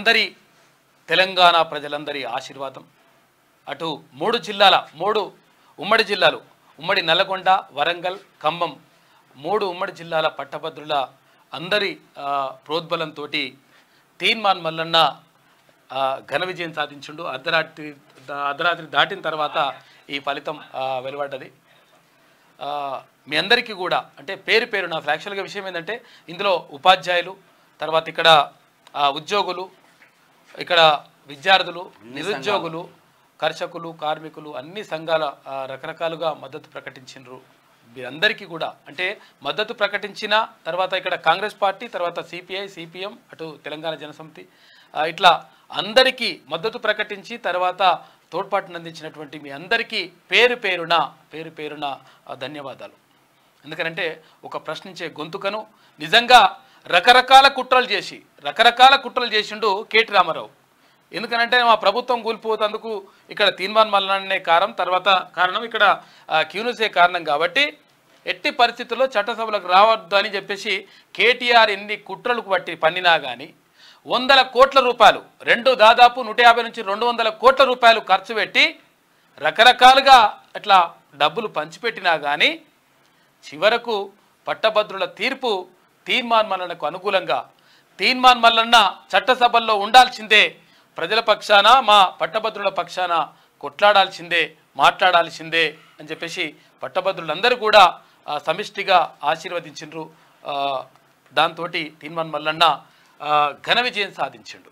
మనందరి తెలంగాణ ప్రజలందరి ఆశీర్వాదం అటు మూడు జిల్లాల మూడు ఉమ్మడి జిల్లాలు ఉమ్మడి నల్లగొండ వరంగల్ ఖమ్మం మూడు ఉమ్మడి జిల్లాల పట్టభద్రుల అందరి ఆ, ప్రోద్బలంతో తీన్మాన్ మల్లన్న ఆ, ఘన విజయం సాధించుండు అర్ధరాత్రి దా- అర్ధరాత్రి దాటిన తర్వాత ఈ ఫలితం ఆ, వెలువడ్డది ఆ, మీ అందరికీ కూడా అంటే పేరు పేరు నా యాక్చువల్గా విషయం ఏంటంటే ఇందులో ఉపాధ్యాయులు తర్వాత ఇక్కడ ఆ, ఉద్యోగులు ఇక్కడ విద్యార్థులు నిరుద్యోగులు కర్షకులు కార్మికులు అన్ని సంఘాల ఆ, రకరకాలుగా మద్దతు ప్రకటించినారు వీరందరికీ కూడా అంటే మద్దతు ప్రకటించిన తర్వాత ఇక్కడ కాంగ్రెస్ పార్టీ తర్వాత సిపిఐ సిపిఎం అటు తెలంగాణ జనసమితి ఆ, ఇట్లా అందరికీ మద్దతు ప్రకటించి తర్వాత తోడ్పాటును అందించినటువంటి మీ అందరికీ పేరు పేరున పేరు పేరున ఆ, ధన్యవాదాలు ఎందుకనంటే ఒక ప్రశ్నించే గొంతుకను నిజంగా రకరకాల కుట్రలు చేసి రకరకాల కుట్రలు చేసిండు కేటీ రామారావు ఎందుకనంటే మా ప్రభుత్వం కూలిపోతందుకు ఇక్కడ తీన్మాన్ మల్లనే కారణం తర్వాత కారణం ఇక్కడ ఆ, క్యూనుసే కారణం కాబట్టి ఎట్టి పరిస్థితుల్లో చట్టసభలకు రావద్దు అని చెప్పేసి కేటీఆర్ ఎన్ని కుట్రలకు బట్టి పన్నినా కానీ వందల కోట్ల రూపాయలు రెండు దాదాపు నూట యాభై నుంచి రెండు వందల కోట్ల రూపాయలు ఖర్చు పెట్టి రకరకాలుగా అట్లా డబ్బులు పంచిపెట్టినా కానీ చివరకు పట్టభద్రుల తీర్పు తీర్మాన్ మల్లన్నకు అనుకూలంగా తీర్మాన్ మల్లన్న చట్టసభల్లో ఉండాల్సిందే ప్రజల పక్షాన మా పట్టభద్రుల పక్షాన కొట్లాడాల్సిందే మాట్లాడాల్సిందే అని చెప్పేసి పట్టభద్రులందరూ కూడా ఆ, సమిష్టిగా ఆశీర్వదించిండ్రు దాంతో తీర్మాన్ మల్లన్న ఆ, ఘన విజయం సాధించిండు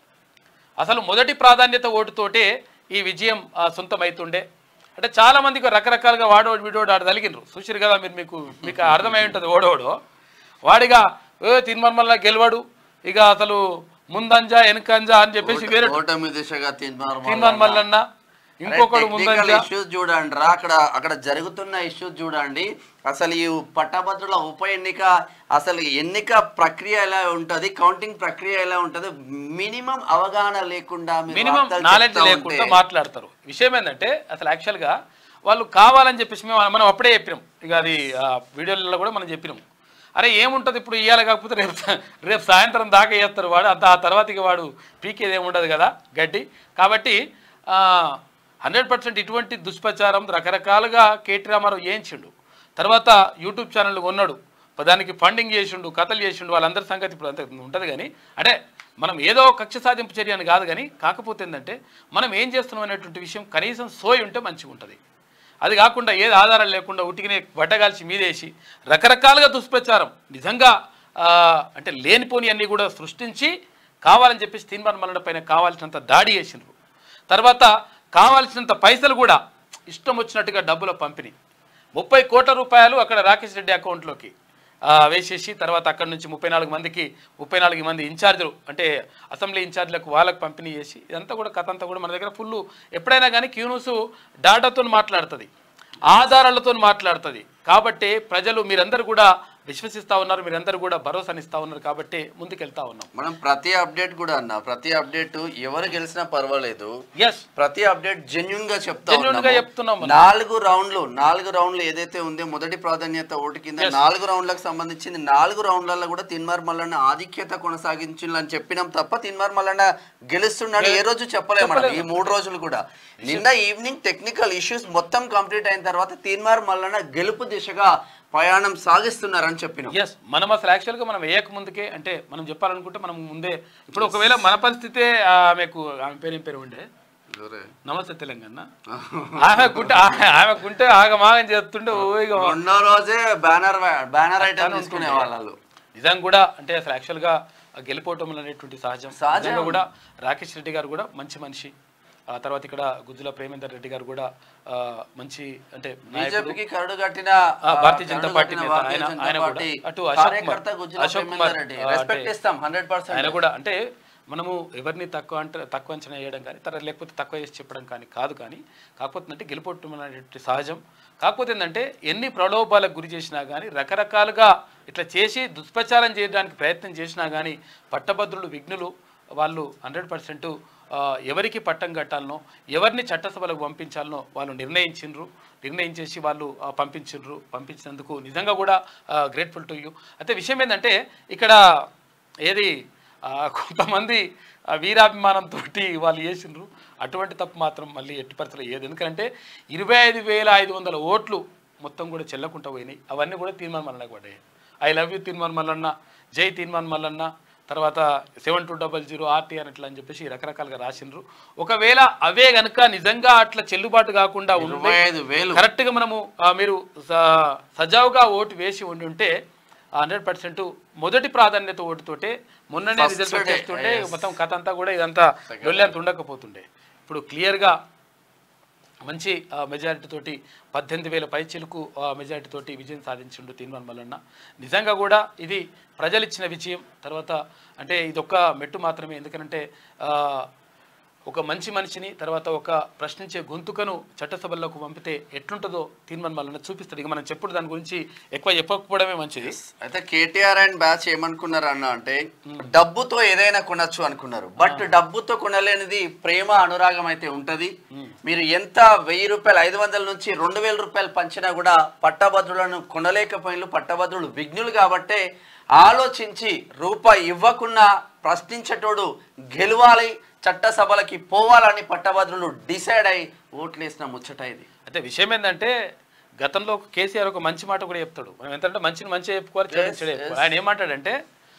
అసలు మొదటి ప్రాధాన్యత ఓటుతోటే ఈ విజయం ఆ, సొంతమైతుండే అంటే చాలా మందికి రకరకాలుగా వాడోడు వీడోడు ఆడ తలిగినరు చూసిరు కదా మీరు మీకు మీకు అర్థమై ఉంటుంది ఓడోడు వాడిగా ఏ తిన్మర్మల్లా గెలవడు ఇక అసలు ముందంజా వెనకంజా అని చెప్పేసి వేరే ఓటమి దిశగా తిన్మన్ మల్లన్న ఇంకొకడు ముందంజా ఇష్యూస్ చూడండి రా అక్కడ అక్కడ జరుగుతున్న ఇష్యూస్ చూడండి అసలు ఈ పట్టభద్రుల ఉప ఎన్నిక అసలు ఎన్నిక ప్రక్రియ ఎలా ఉంటది కౌంటింగ్ ప్రక్రియ ఎలా ఉంటది మినిమం అవగాహన లేకుండా మీరు మినిమం వార్తలు నాలెడ్జ్ చెప్తా లేకుండా ఉంటే మాట్లాడతారు విషయం ఏంటంటే అసలు యాక్చువల్గా వాళ్ళు కావాలని చెప్పేసి మేము మనం అప్పుడే చెప్పినాం ఇక అది ఆ, వీడియోలలో కూడా మనం చెప్పినాం అరే ఏముంటుంది ఇప్పుడు ఇవ్వాలి కాకపోతే రేపు సా- రేపు సాయంత్రం దాకా చేస్తారు వాడు అంత ఆ తర్వాత ఇక వాడు పీకేది ఏముండదు కదా గడ్డి కాబట్టి హండ్రెడ్ పర్సెంట్ ఇటువంటి దుష్ప్రచారం రకరకాలుగా కేటీ రామారావు చేయించిండు తర్వాత యూట్యూబ్ ఛానల్ కొన్నాడు దానికి ఫండింగ్ చేసిండు కథలు చేసిండు వాళ్ళందరి సంగతి ఇప్పుడు అంత ఉంటుంది కానీ అంటే మనం ఏదో కక్ష సాధింపు చర్య అని కాదు కానీ కాకపోతే ఏంటంటే మనం ఏం చేస్తున్నాం అనేటువంటి విషయం కనీసం సోయి ఉంటే మంచిగా ఉంటుంది అది కాకుండా ఏది ఆధారాలు లేకుండా ఉట్టికినే వడ్డగాల్చి మీదేసి రకరకాలుగా దుష్ప్రచారం నిజంగా ఆ, అంటే లేనిపోని అన్నీ కూడా సృష్టించి కావాలని చెప్పేసి తీర్మానం మల్లడ పైన కావాల్సినంత దాడి చేసినారు తర్వాత కావాల్సినంత పైసలు కూడా ఇష్టం వచ్చినట్టుగా డబ్బుల పంపిణీ ముప్పై కోట్ల రూపాయలు అక్కడ రాకేష్ రెడ్డి అకౌంట్లోకి ఆ, వేసేసి తర్వాత అక్కడి నుంచి ముప్పై నాలుగు మందికి ముప్పై నాలుగు మంది ఇన్ఛార్జీలు అంటే అసెంబ్లీ ఇన్ఛార్జీలకు వాళ్ళకి పంపిణీ చేసి ఇదంతా కూడా కథ అంతా కూడా మన దగ్గర ఫుల్ ఎప్పుడైనా కానీ క్యూనూస్ డాటాతో మాట్లాడుతుంది ఆధారాలతో మాట్లాడుతుంది కాబట్టి ప్రజలు మీరందరూ కూడా విశ్వసిస్తూ ఉన్నారు మీరందరూ కూడా భరోసానిస్తూ ఉన్నారు కాబట్టి ముందుకెళ్తా ఉన్నాం మనం ప్రతి అప్డేట్ కూడా అన్న ప్రతి అప్డేట్ ఎవరు గెలిచినా పర్వాలేదు ఎస్ ప్రతి అప్డేట్ జెన్యున్ గా చెప్తా Genuine గా ఉన్నాము. చెప్తున్నాం మనం. నాలుగు రౌండ్లు నాలుగు రౌండ్లు ఏదైతే ఉందో మొదటి ప్రాధాన్యత ఓటు కింద నాలుగు రౌండ్లకు సంబంధించింది నాలుగు రౌండ్లలో కూడా తిన్మార్ మల్లన్న ఆధిక్యత కొనసాగించాలని చెప్పినాం తప్ప తిన్మార్ మల్లన్న గెలుస్తున్నాడు ఏ రోజు చెప్పలేము మనం ఈ మూడు రోజులు కూడా నిన్న ఈవినింగ్ టెక్నికల్ ఇష్యూస్ మొత్తం కంప్లీట్ అయిన తర్వాత తిన్మార్ మల్లన్న గెలుపు దిశగా ప్రయాణం సాగిస్తున్నారని చెప్పినాం ఎస్ మనం అసలు యాక్చువల్గా మనం వేయక ముందుకే అంటే మనం చెప్పాలనుకుంటే మనం ముందే ఇప్పుడు ఒకవేళ మన పరిస్థితే ఆమెకు ఆమె పేరు ఏం పేరు ఉండే నమస్తే తెలంగాణ ఆమె కుంటే ఆమె కుంటే ఆగమాగం చేస్తుంటే ఓ ఇక రెండో రోజే బ్యానర్ బ్యానర్ ఐటమ్ తీసుకునే వాళ్ళు నిజం కూడా అంటే అసలు యాక్చువల్గా గెలిపోవటం అనేటువంటి సహజం సహజం. నిజంగా కూడా రాకేష్ రెడ్డి గారు కూడా మంచి మనిషి ఆ తర్వాత ఇక్కడ గుజ్జుల ప్రేమేందర్ రెడ్డి గారు కూడా ఆ, మంచి అంటే నాయకుడు బీజేపీకి కరడు కట్టిన ఆ, భారతీయ జనతా కరడు పార్టీ కట్టిన నేత. భారతీయ ఆయన- జనతా ఆయన కూడా. పార్టీ అటు అశోక్ కుమార్. కార్యకర్త గుజ్జుల అశోక్ ప్రేమేందర్ కుమార్, రెడ్డి ఆ, రెస్పెక్ట్ అంటే ఇస్తాం హండ్రెడ్ ఆయన పర్సెంట్ కూడా అంటే మనము ఎవరిని తక్కువ అంటే తక్కువ అంచనా వేయడం కానీ తర్వాత లేకపోతే తక్కువ చేసి చెప్పడం కానీ కాదు కానీ కాకపోతే అంటే గెలుపొట్టడం అనేటువంటి సహజం కాకపోతే ఏంటంటే ఎన్ని ప్రలోభాలకు గురి చేసినా కానీ రకరకాలుగా ఇట్లా చేసి దుష్ప్రచారం చేయడానికి ప్రయత్నం చేసినా కానీ పట్టభద్రులు విఘ్నులు వాళ్ళు హండ్రెడ్ పర్సెంట్ ఎవరికి పట్టం కట్టాలనో ఎవరిని చట్టసభలకు పంపించాలనో వాళ్ళు నిర్ణయించిండ్రు నిర్ణయించేసి వాళ్ళు ఆ, పంపించిండ్రు పంపించినందుకు నిజంగా కూడా గ్రేట్ఫుల్ టు యూ అయితే విషయం ఏంటంటే ఇక్కడ ఏది ఆ, కొంతమంది ఆ వీరాభిమానంతో వాళ్ళు చేసిండ్రు అటువంటి తప్పు మాత్రం మళ్ళీ ఎట్టి పరిస్థితుల్లో ఏది ఎందుకంటే ఇరవై ఐదు వేల ఐదు వందల ఓట్లు మొత్తం కూడా చెల్లకుండా పోయినాయి అవన్నీ కూడా తీర్మానం మల్లన్నకు పడ్డాయి ఐ లవ్ యూ తీర్మానం మల్లన్న జై తీర్మానం మల్లన్న తర్వాత seven two double zero RTR అట్లా అని చెప్పేసి రకరకాలుగా రాసిండ్రు ఒకవేళ అవే గనుక నిజంగా అట్లా చెల్లుబాటు కాకుండా ఉంటే ఇరవై ఐదు వేలు కరెక్ట్గా మనము ఆ, మీరు స- సజావుగా ఓటు వేసి ఉండి ఉంటే హండ్రెడ్ పర్సెంట్ మొదటి ప్రాధాన్యత ఓటుతోటే మొన్ననే First రిజల్ట్ day, వచ్చేస్తుంటే yes. మొత్తం కథ అంతా కూడా ఇదంతా డొల్లేంత ఉండకపోతుండే ఇప్పుడు క్లియర్గా మంచి మెజారిటీ తోటి పద్దెనిమిది వేల పైచిలకు మెజారిటీ తోటి విజయం సాధించిండు తీర్మాన్ మల్లన్న నిజంగా కూడా ఇది ప్రజలు ఇచ్చిన విజయం తర్వాత అంటే ఇది ఒక్క మెట్టు మాత్రమే ఎందుకంటే ఆ, ఒక మంచి మనిషిని తర్వాత ఒక ప్రశ్నించే గొంతుకను చట్టసభల్లోకి పంపితే ఎట్లుంటుందో తీర్మాన్ మల్లన్న చూపిస్తాడు ఇక మనం చెప్పుడు దాని గురించి ఎక్కువ చెప్పకపోవడమే మంచిది అయితే కేటీఆర్ అండ్ బ్యాచ్ ఏమనుకున్నారు అన్న అంటే డబ్బుతో ఏదైనా కొనొచ్చు అనుకున్నారు బట్ డబ్బుతో కొనలేనిది ప్రేమ అనురాగం అయితే ఉంటది మీరు ఎంత వెయ్యి రూపాయలు ఐదు వందల నుంచి రెండు వేల రూపాయలు పంచినా కూడా పట్టభద్రులను కొనలేకపోయిన పట్టభద్రులు విఘ్నులు కాబట్టే ఆలోచించి రూపాయి ఇవ్వకున్నా ప్రశ్నించేటోడు గెలవాలి చట్టసభలకి పోవాలని పట్టభద్రులు డిసైడ్ అయి ఓట్లేసిన ముచ్చట ఇది అయితే విషయం ఏంటంటే గతంలో ఒక కేసీఆర్ ఒక మంచి మాట కూడా చెప్తాడు మనం ఎంతంటే మంచిని మంచి చెప్పుకోవాలి చెడు Yes, చెడు చెప్పుకోవాలి. yes. ఆయన ఏమంటాడంటే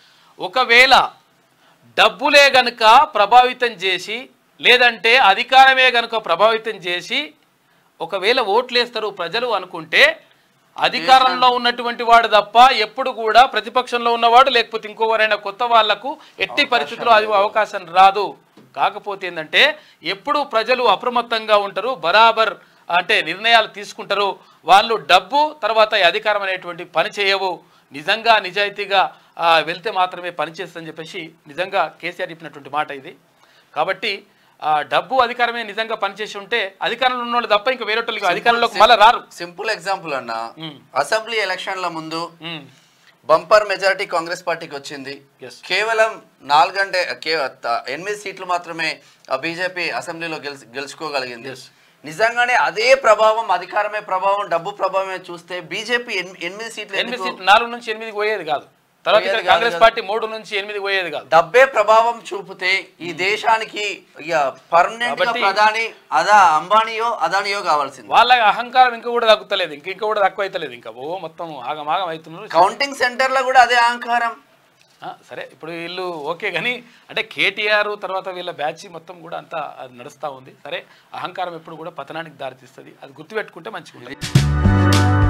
ఒకవేళ డబ్బులే గనుక ప్రభావితం చేసి లేదంటే అధికారమే గనుక ప్రభావితం చేసి ఒకవేళ ఓట్లేస్తారు ప్రజలు అనుకుంటే అధికారంలో ఉన్నటువంటి వాడు తప్ప ఎప్పుడు కూడా ప్రతిపక్షంలో ఉన్నవాడు లేకపోతే ఇంకోవరైనా కొత్త వాళ్లకు ఎట్టి పరిస్థితుల్లో అది అవకాశం రాదు కాకపోతే ఏంటంటే ఎప్పుడు ప్రజలు అప్రమత్తంగా ఉంటారు బరాబర్ అంటే నిర్ణయాలు తీసుకుంటారు వాళ్ళు డబ్బు తర్వాత ఈ అధికారం అనేటువంటి పని చేయవు నిజంగా నిజాయితీగా ఆ, వెళ్తే మాత్రమే పని చేస్తుందని చెప్పేసి నిజంగా కేసీఆర్ చెప్పినటువంటి మాట ఇది కాబట్టి ఆ డబ్బు అధికారమే నిజంగా పనిచేసి ఉంటే అధికారంలో ఉన్న వాళ్ళు తప్ప ఇంకా వేరే వాళ్ళకి అధికారంలోకి మళ్ళీ రారు సింపుల్ ఎగ్జాంపుల్ అన్న మ్మ్. అసెంబ్లీ ఎలక్షన్ల ముందు ఉమ్, బంపర్ మెజారిటీ కాంగ్రెస్ పార్టీకి వచ్చింది Yes. కేవలం నాలుగంటే కే- త- ఎనిమిది సీట్లు మాత్రమే బీజేపీ అసెంబ్లీలో గెలుచు గెలుచుకోగలిగింది Yes. నిజంగానే అదే ప్రభావం అధికారమే ప్రభావం డబ్బు ప్రభావమే చూస్తే బీజేపీ ఎనిమిది సీట్లు ఎనిమిది ఎందుకు? సీట్లు నాలుగు నుంచి ఎనిమిది పోయేది కాదు తర్వాత ఇక్కడ పోయేది కాదు కాంగ్రెస్ కదా. పార్టీ మూడు నుంచి ఎనిమిది పోయేది కాదు డబ్బే ప్రభావం చూపితే ఈ దేశానికి ఇక పర్మనెంట్ గా కాబట్టి- ప్రధాని అదా అంబానీయో అదానియో కావాల్సింది వాళ్ళ అహంకారం ఇంకా కూడా తగ్గుతలేదు ఇంక ఇంకా కూడా తక్కువ అవుతలేదు ఇంకా ఓ మొత్తం ఆగమాగం అవుతున్నారు కౌంటింగ్ సెంటర్ లో కూడా అదే అహంకారం ఆ, సరే ఇప్పుడు వీళ్ళు ఓకే కానీ అంటే కేటీఆర్ తర్వాత వీళ్ళ బ్యాచ్ మొత్తం కూడా అంతా అది నడుస్తూ ఉంది సరే అహంకారం ఎప్పుడు కూడా పతనానికి దారితీస్తుంది అది గుర్తుపెట్టుకుంటే మంచిగా ఉంటుంది